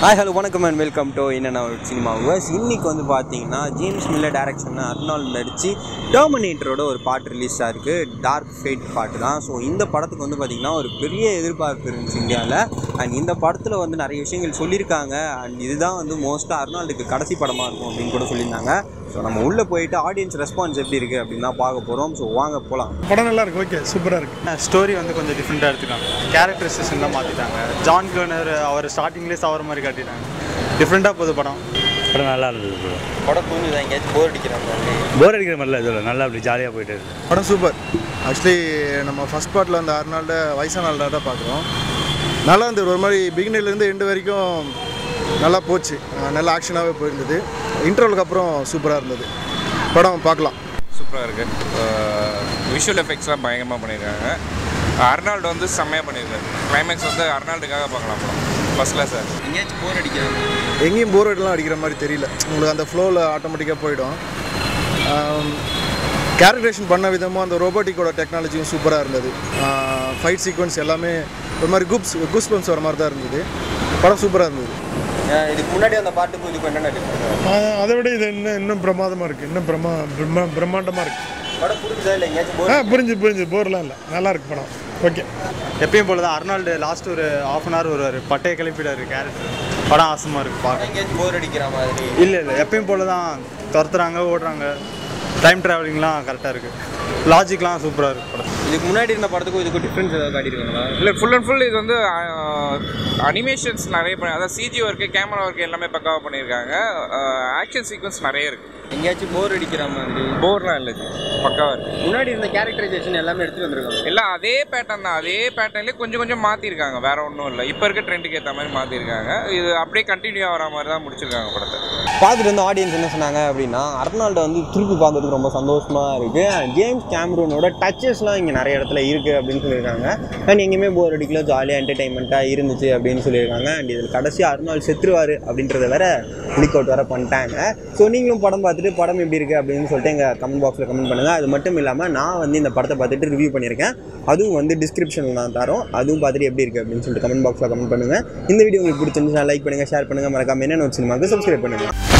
hi hello வணக்கம் and welcome to என்னென்ன cinema viewers இன்னைக்கு வந்து பார்த்தீங்கன்னா ஜேம்ஸ் மில்லர் டேரக்ஷனில் அர்னால் நடித்து டெர்மினேட்டரோட ஒரு பாட்டு ரிலீஸ் ஆயிருக்கு டார்க் ஃபேட் பாட்டு தான் ஸோ இந்த படத்துக்கு வந்து பார்த்திங்கன்னா ஒரு பெரிய எதிர்பார்ப்பு இருந்துச்சு இந்தியாவில் அண்ட் இந்த படத்தில் வந்து நிறைய விஷயங்கள் சொல்லியிருக்காங்க அண்ட் இதுதான் வந்து மோஸ்ட்டாக அர்னால்டுக்கு கடைசி படமாக இருக்கும் அப்படின்னு கூட சொல்லியிருந்தாங்க ஸோ நம்ம உள்ளே போயிட்டு ஆடியன்ஸ் ரெஸ்பான்ஸ் எப்படி இருக்குது அப்படின்னு தான் பார்க்க போகிறோம் ஸோ வாங்க போகலாம் படம் நல்லா இருக்கு ஓகே சூப்பராக இருக்கு ஸ்டோரி வந்து கொஞ்சம் டிஃப்ரெண்ட்டாக எடுத்துக்காங்க கேரக்டரிஸ்டிக்ஸ் எல்லாம் மாற்றிட்டாங்க ஜான் கர்னர் அவர் ஸ்டார்டிங்லேயே சாவர மாதிரி காட்டிட்டாங்க டிஃப்ரெண்ட்டாக போகுது படம் படம் நல்லா இருந்தது ப்ரோ படம் புரிஞ்சுதான் எங்கேயாச்சும் போர் அடிக்கிற மாதிரி போர் அடிக்கிற மாதிரிலாம் இதில் நல்லா அப்படி ஜாலியாக போயிட்டு இருக்கு படம் சூப்பர் ஆக்சுவலி நம்ம ஃபர்ஸ்ட் பார்ட்டில் அந்த அர்னால்ட வயசான ஆள்டா தான் பார்க்குறோம் நல்லா இருந்தது ஒரு மாதிரி பிகினிலேருந்து எண்டு வரைக்கும் நல்லா போச்சு அஹ் நல்ல ஆக்ஷனாகவே போயிருந்தது இன்டர்வலுக்கு அப்புறம் சூப்பராக இருந்தது படம் பார்க்கலாம் சூப்பராக இருக்குது விஷுவல் எஃபெக்ட்ஸ்லாம் பயங்கரமாக பண்ணியிருக்காங்க அர்னால்டு வந்து செம்மையாக பண்ணியிருக்காரு கிளைமேக்ஸ் வந்து அர்னால்டுக்காக பார்க்கலாம் படம் ஃபஸ்ட் கிளாஸ் சார் எங்கேயாச்சும் போர் அடிக்கிற எங்கேயும் போர் அடிலாம் அடிக்கிற மாதிரி தெரியல உங்களுக்கு அந்த ஃப்ளோவில் ஆட்டோமேட்டிக்காக போயிடும் கேரக்டரேஷன் பண்ண விதமும் அந்த ரோபோட்டிக்கோட டெக்னாலஜியும் சூப்பராக இருந்தது ஃபைட் சீக்வன்ஸ் எல்லாமே ஒரு மாதிரி குப்ஸ் குஸ் பம்ப்ஸ் வர மாதிரி தான் இருந்தது படம் சூப்பராக இருந்தது இதுக்கு முன்னாடி அந்த பாட்டுக்கும் இதுக்கும் என்னென்ன டிஃப்ரெண்ட் ஆ, அதை விட இது இன்னும் இன்னும் பிரமாதமாக இருக்குது இன்னும் பிரமா பிரம்மா பிரம்மாண்டமாக இருக்குது படம் புரிஞ்சுதா இல்லை எங்கேயாச்சும் போர் ஆ புரிஞ்சு புரிஞ்சு போர்லாம் இல்லை நல்லா இருக்கு படம் ஓகே எப்பயும் போல தான் அர்னால்டு லாஸ்ட் ஒரு ஆஃப் அன் ஹவர் வருவார் பட்டையை கிளப்பிடாரு கேரக்டர் படம் ஆசமாக இருக்குது பார்க்க எங்கேயாச்சும் போர் அடிக்கிற மாதிரி இல்லை இல்லை எப்பயும் போல தான் துரத்துறாங்க ஓடுறாங்க டைம் ட்ராவலிங்லாம் கரெக்டாக இருக்குது லாஜிக்லாம் சூப்பராக இருக்குது படம் இதுக்கு முன்னாடி இருந்த படத்துக்கும் இதுக்கும் டிஃப்ரென்ஸ் ஏதாவது காட்டியிருக்காங்களா இல்லை ஃபுல் அண்ட் ஃபுல் இது வந்து அனிமேஷன்ஸ் நிறைய பண்ணி அதாவது சிஜி ஒர்க்கு கேமரா ஒர்க்கு எல்லாமே பக்காவாக பண்ணியிருக்காங்க ஆக்ஷன் சீக்வன்ஸ் நிறைய இருக்குது எங்கேயாச்சும் போர் அடிக்கிற மாதிரி போர்லாம் இல்லை பக்காவாக இருக்குது முன்னாடி இருந்த கேரக்டரைசேஷன் எல்லாமே எடுத்துட்டு வந்திருக்காங்க எல்லாம் அதே பேட்டர்ன் தான் அதே பேட்டர்ன்லேயே கொஞ்சம் கொஞ்சம் மாற்றிருக்காங்க வேற ஒன்றும் இல்லை இப்போ இருக்க ட்ரெண்டுக்கு ஏற்ற மாதிரி மாற்றிருக்காங்க இது அப்படியே கண்டினியூ ஆகிற மாதிரி தான் முடிச்சிருக்காங்க படத்தை பார்த்துட்டு வந்து ஆடியன்ஸ் என்ன சொன்னாங்க அப்படின்னா அர்னால்டை வந்து திருப்பி பார்க்கறதுக்கு ரொம்ப சந்தோஷமா இருக்கு ஜேம்ஸ் கேம்ரூனோட டச்சஸ்லாம் இங்கே நிறைய இடத்துல இருக்கு அப்படின்னு சொல்லியிருக்காங்க அண்ட் எங்கேயுமே போர் அடிக்கல ஜாலியாக என்டர்டைன்மெண்ட்டாக இருந்துச்சு அப்படின்னு சொல்லியிருக்காங்க அண்ட் இதில் கடைசி அர்னால் செத்துருவார் அப்படின்றத வேற லீக் அவுட் வேற பண்ணிட்டாங்க ஸோ நீங்களும் படம் பார்த்துட்டு படம் எப்படி இருக்கு அப்படின்னு சொல்லிட்டு எங்கள் கமெண்ட் பாக்ஸில் கமெண்ட் பண்ணுங்கள் அது மட்டும் இல்லாமல் நான் வந்து இந்த படத்தை பார்த்துட்டு ரிவ்யூ பண்ணியிருக்கேன் அதுவும் வந்து டிஸ்கிரிப்ஷனில் நான் தரோம் அதுவும் பார்த்துட்டு எப்படி இருக்குது அப்படின்னு சொல்லிட்டு கமெண்ட் பாக்ஸில் கமெண்ட் பண்ணுங்கள் இந்த வீடியோ உங்களுக்கு பிடிச்சிருந்துச்சுன்னா லைக் பண்ணுங்கள் ஷேர் பண்ணுங்கள் மறக்காம என்ன சினிமாவுக்கு சப்ஸ்கிரைப் பண்ணுங்கள்